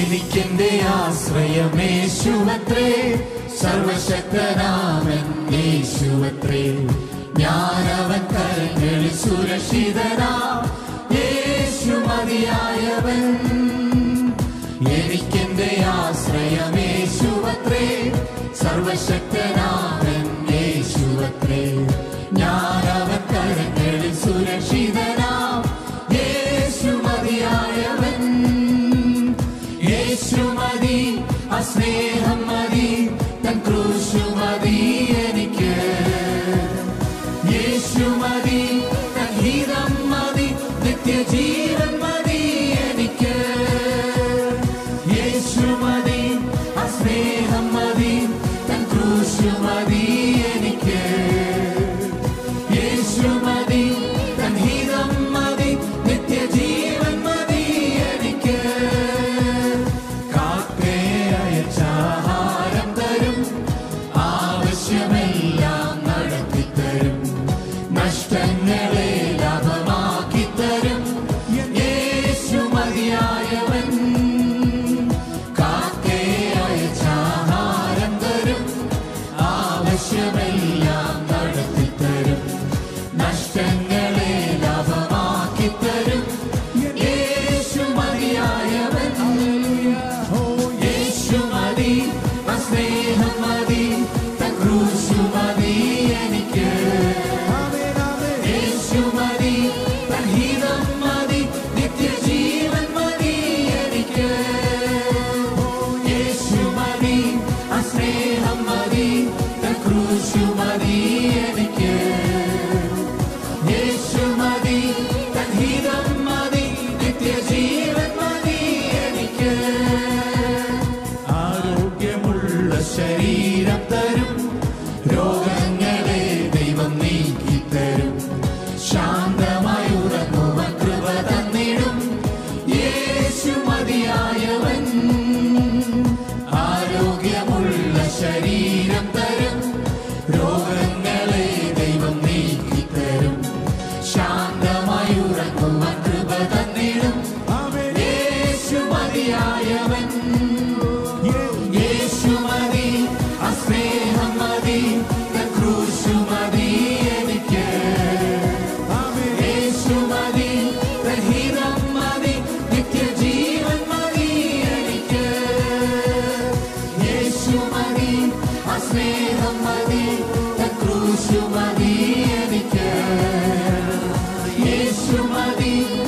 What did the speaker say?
എനിക്കെന്റെ ആശ്രയമേശുവത്രേ സർവശക്തനാമൻ യേശുവത്രേ ഞാനവൻ കരങ്ങളിൽ സുരക്ഷിതനാ യേശു മതിയായവൻ എനിക്കെന്റെ ആശ്രയമേശുവത്രേ സർവശക്തനാമൻ യേശുവത്രേ ഞാനവൻ കരങ്ങളിൽ സുരക്ഷിതനാ യേശു മതിയായവൻ യേശു മതി അസ്നേഹം മതി തൻ ക്രൂശു മതി എനിക്ക് യേശു മതി തൻ ഹിതം മതി നിത്യജീവൻ മതി എനിക്ക് യേശു മതി അസ്നേഹം മതി തൻ ക്രൂശു മതി എനിക്ക് യേശു മതി തൻ ഹിതം മതി നിത്യജീവൻ മതി എനിക്ക് കാക്കേ അയച്ചാഹാരം തരും ആവശ്യമെല്ലാം നടത്തിത്തരും നഷ്ടങ്ങളെ ലാഭമാക്കി തരും യേശു മതിയായവൻ കാക്കേ അയച്ചാഹാരം തരും ആവശ്യമെല്ലാം നടത്തിത്തരും നഷ്ടങ്ങളെ ലാഭമാക്കി തരും യേശു മതിയായവൻ യേശു മതി സ്നേഹം മതി തൻ ക്രൂശു മതി എനിക്ക് യേശു മതി തൻ ഹിതം മതി നിത്യജീവൻ മതി എനിക്ക് യേശു മതി സ്നേഹം മതി തൻ ക്രൂശു മതി എനിക്ക് യേശു മതി തൻ ഹിതം മതി നിത്യജീവൻ മതി എനിക്ക് ആരോഗ്യമുള്ള ശരീരം തരും രോഗങ്ങളെ ദൈവം നീക്കിത്തരും ശാന്തമായി ഉറങ്ങുവാൻ കൃപ തന്നിടും യേശു മതിയായവൻ ആരോഗ്യമുള്ള ശരീരം തരും രോഗങ്ങളെ ദൈവം നീക്കിത്തരും ശാന്തമായി ഉറങ്ങുവാൻ കൃപ തന്നിടും യേശു മതിയായവൻ യേശു മതി അസ്നേഹം മതി തൻ ക്രൂശു മതി എനിക്ക് യേശു മതി തൻ ഹിതം മതി നിത്യജീവൻ മതി എനിക്ക് യേശു മതി അസ്നേഹം മതി തൻ ക്രൂശു മതി എനിക്ക് യേശു മതി